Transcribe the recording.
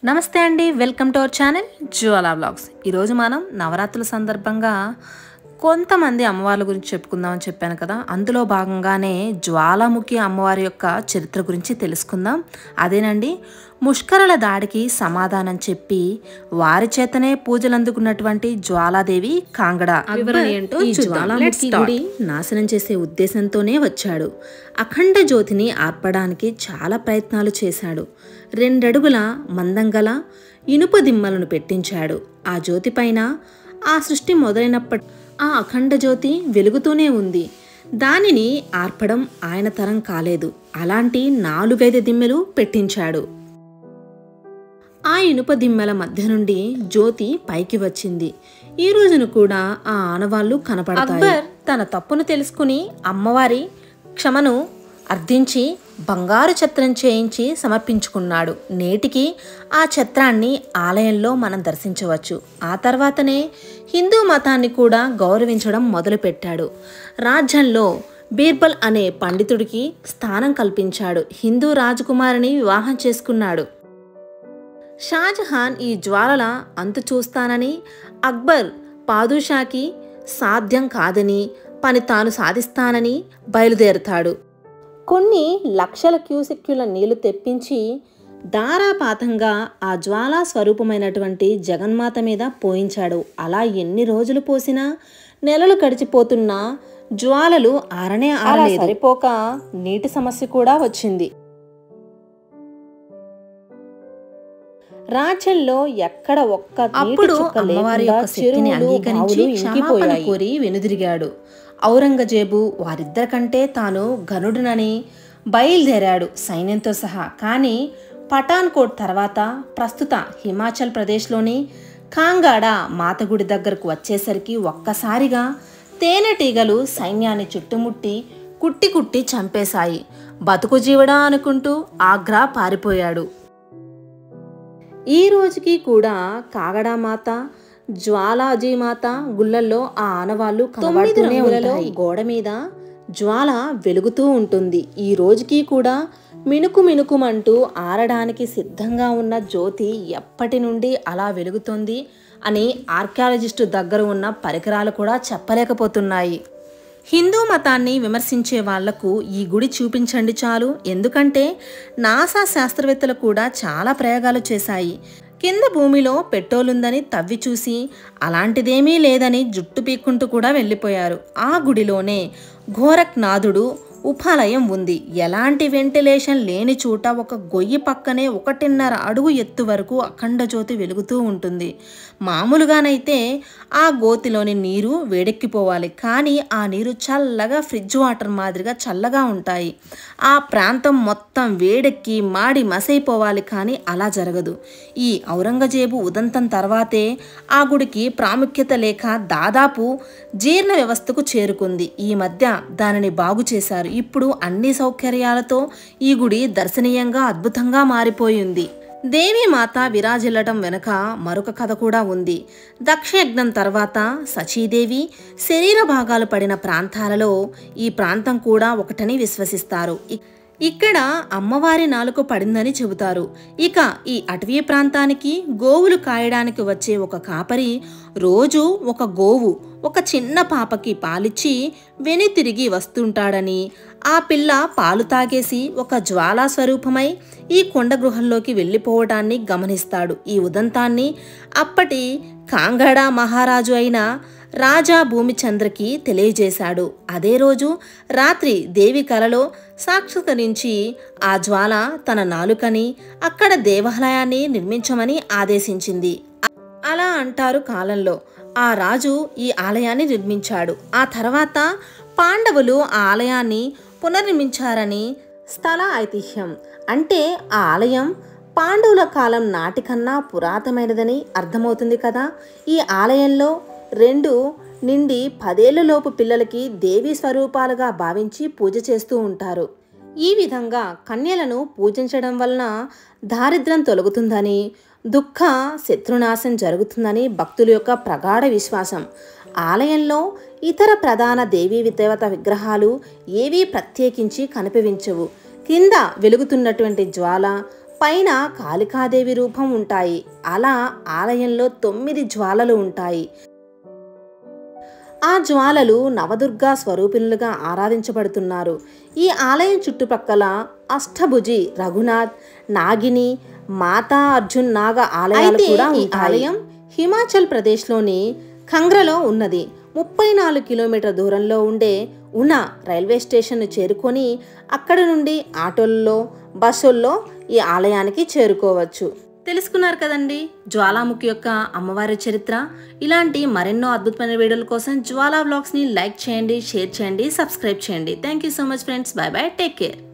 నమస్తే అండి welcome to our channel Jwala blogs ఈరోజు మనం నవరాత్రుల సందర్భంగా కొంతమంది అమ్మవార్ల గురించి చెప్పుకుందామని చెప్పాను కదా అందులో భాగంగానే జ్వాలాముఖి అమ్మవారి యొక్క చరిత్ర గురించి తెలుసుకుందాం అదేనండి ముష్కరల దాడికి సమాధానం చెప్పి వారి చేతనే పూజలు అందుకున్నటువంటి జ్వాలాదేవి కాంగడ వివరణ ఏంటో ఈ జ్వాలాముఖి గుడి నాశనం చేసే ఉద్దేశంతోనే వచ్చాడు అఖండ జ్యోతిని ఆర్పడానికి చాలా ప్రయత్నాలు చేశాడు రెండడుగుల మందంగల ఇనుప దిమ్మలను పెట్టించాడు ఆ జ్యోతి పైన ఆ సృష్టి మొదలైనప్పటి ఆ అఖండ జ్యోతి వెలుగుతూనే ఉంది దానిని ఆర్పడం ఆయన తరం కాలేదు అలాంటి నాలుగైదు దిమ్మెలు పెట్టించాడు ఆ ఇనుప దిమ్మెల మధ్య నుండి జ్యోతి పైకి వచ్చింది ఈ రోజును కూడా ఆ ఆనవాళ్లు కనపడతాయి అక్బర్ తన తప్పును తెలుసుకుని అమ్మవారి క్షమను అర్థించి బంగారు ఛత్రం చేయించి సమర్పించుకున్నాడు నేటికి ఆ ఛత్రాన్ని ఆలయంలో మనం దర్శించవచ్చు ఆ తర్వాతనే హిందూ మతాన్ని కూడా గౌరవించడం మొదలుపెట్టాడు రాజ్యంలో బీర్బల్ అనే పండితుడికి స్థానం కల్పించాడు హిందూ రాజకుమారిని వివాహం చేసుకున్నాడు షాజహాన్ ఈ జ్వాలల అంతు చూస్తానని అక్బర్ పాదుషాకి సాధ్యం కాదని పని తాను సాధిస్తానని బయలుదేరుతాడు కొన్ని లక్షల క్యూసెక్యుల నీళ్లు తెప్పించి ధారాపాతంగా ఆ జ్వాలా స్వరూపమైనటువంటి జగన్మాత మీద పోయించాడు అలా ఎన్ని రోజులు పోసినా నెలలు గడిచిపోతున్నా జ్వాలలు ఆరనే ఆరలేదు సరిపోక నీటి సమస్య కూడా వచ్చింది రాజ్యంలో ఎక్కడ ఒక్క అప్పుడు అమ్మవారి యొక్క శక్తిని అంగీకరించి క్షమాపణ కోరి వెనుదిరిగాడు ఔరంగజేబు వారిద్దరికంటే తాను గనుడునని బయలుదేరాడు సైన్యంతో సహా కానీ పఠాన్కోట్ తర్వాత ప్రస్తుత హిమాచల్ ప్రదేశ్లోని కాంగాడ మాతగుడి దగ్గరకు వచ్చేసరికి ఒక్కసారిగా తేనెటీగలు సైన్యాన్ని చుట్టుముట్టి కుట్టి కుట్టి చంపేశాయి బతుకు జీవడా అనుకుంటూ ఆగ్రా పారిపోయాడు ఈ రోజుకి కూడా కాగడామాత జ్వాలాజీమాత గుళ్ళల్లో ఆ ఆనవాళ్లు కనబడుతూనే ఉంటాయి గోడ మీద జ్వాల వెలుగుతూ ఉంటుంది ఈ రోజుకి కూడా మినుకు మినుకుమంటూ ఆరడానికి సిద్ధంగా ఉన్న జ్యోతి ఎప్పటి నుండి అలా వెలుగుతుంది అని ఆర్కియాలజిస్టు దగ్గర ఉన్న పరికరాలు కూడా చెప్పలేకపోతున్నాయి హిందూ మతాన్ని విమర్శించే వాళ్లకు ఈ గుడి చూపించండి చాలు ఎందుకంటే నాసా శాస్త్రవేత్తలు కూడా చాలా ప్రయోగాలు చేశాయి కింద భూమిలో పెట్రోల్ ఉందని తవ్వి చూసి అలాంటిదేమీ లేదని జుట్టు పీక్కుంటూ కూడా వెళ్ళిపోయారు ఆ గుడిలోనే ఘోరక్నాథుడు ఉపాలయం ఉంది ఎలాంటి వెంటిలేషన్ లేని చోట ఒక గొయ్యి పక్కనే ఒకటిన్నర అడుగు ఎత్తు వరకు అఖండ జ్యోతి వెలుగుతూ ఉంటుంది మామూలుగానైతే ఆ గోతిలోని నీరు వేడెక్కిపోవాలి కానీ ఆ నీరు చల్లగా ఫ్రిడ్జ్ వాటర్ మాదిరిగా చల్లగా ఉంటాయి ఆ ప్రాంతం మొత్తం వేడెక్కి మాడి మసైపోవాలి కానీ అలా జరగదు ఈ ఔరంగజేబు ఉదంతం తర్వాతే ఆ గుడికి ప్రాముఖ్యత లేక దాదాపు జీర్ణ వ్యవస్థకు చేరుకుంది ఈ మధ్య దానిని బాగు చేశారు ఇప్పుడు అన్ని సౌకర్యాలతో ఈ గుడి దర్శనీయంగా అద్భుతంగా మారిపోయింది దేవీమాత విరాజిల్లటం వెనుక మరొక కథ కూడా ఉంది దక్షయజ్ఞం తర్వాత సచీదేవి శరీర భాగాలు పడిన ప్రాంతాలలో ఈ ప్రాంతం కూడా ఒకటని విశ్వసిస్తారు ఇక్కడ అమ్మవారి నాలుక పడిందని చెబుతారు ఇక ఈ అటవీ ప్రాంతానికి గోవులు కాయడానికి వచ్చే ఒక కాపరి రోజు ఒక గోవు ఒక చిన్న పాపకి పాలిచ్చి వెనుతిరిగి వస్తుంటాడని ఆ పిల్ల పాలు తాగేసి ఒక జ్వాలా స్వరూపమై ఈ కొండ గృహంలోకి వెళ్ళిపోవడాన్ని గమనిస్తాడు ఈ ఉదంతాన్ని అప్పటి కాంగడ మహారాజు అయిన రాజా భూమిచంద్రకి తెలియజేశాడు అదే రోజు రాత్రి దేవి కలలో సాక్షాత్కరించి ఆ జ్వాల తన నాలుకని అక్కడ దేవాలయాన్ని నిర్మించమని ఆదేశించింది అలా అంటారు కాలంలో ఆ రాజు ఈ ఆలయాన్ని నిర్మించాడు ఆ తర్వాత పాండవులు ఆ ఆలయాన్ని పునర్నిర్మించారని స్థల ఐతిహ్యం అంటే ఆ ఆలయం పాండవుల కాలం నాటికన్నా పురాతనమైనదని అర్థమవుతుంది కదా ఈ ఆలయంలో రెండు నిండి పదేళ్లలోపు పిల్లలకి దేవీ స్వరూపాలుగా భావించి పూజ చేస్తూ ఉంటారు ఈ విధంగా కన్యలను పూజించడం వలన దారిద్ర్యం తొలగుతుందని దుఃఖ శత్రునాశం జరుగుతుందని భక్తుల యొక్క ప్రగాఢ విశ్వాసం ఆలయంలో ఇతర ప్రధాన దేవీ దేవత విగ్రహాలు ఏవీ ప్రత్యేకించి కనిపించవు కింద వెలుగుతున్నటువంటి జ్వాల పైన కాళికాదేవి రూపం ఉంటాయి అలా ఆలయంలో తొమ్మిది జ్వాలలు ఉంటాయి ఆ జ్వాలలు నవదుర్గా స్వరూపిణులుగా ఆరాధించబడుతున్నారు ఈ ఆలయం చుట్టుపక్కల అష్టభుజి రఘునాథ్ నాగిని మాతా అర్జున్ నాగ ఆలయాలు కూడా ఈ ఆలయం హిమాచల్ ప్రదేశ్లోని ఖంగ్రలో ఉన్నది ముప్పై నాలుగు కిలోమీటర్ దూరంలో ఉండే ఉనా రైల్వే స్టేషన్ను చేరుకొని అక్కడ నుండి ఆటోల్లో బస్సుల్లో ఈ ఆలయానికి చేరుకోవచ్చు తెలుసుకున్నారు కదండి జ్వాలాముఖి యొక్క అమ్మవారి చరిత్ర ఇలాంటి మరెన్నో అద్భుతమైన వీడియోల కోసం జ్వాలా బ్లాగ్స్ని లైక్ చేయండి షేర్ చేయండి సబ్స్క్రైబ్ చేయండి thank you so much friends bye bye take care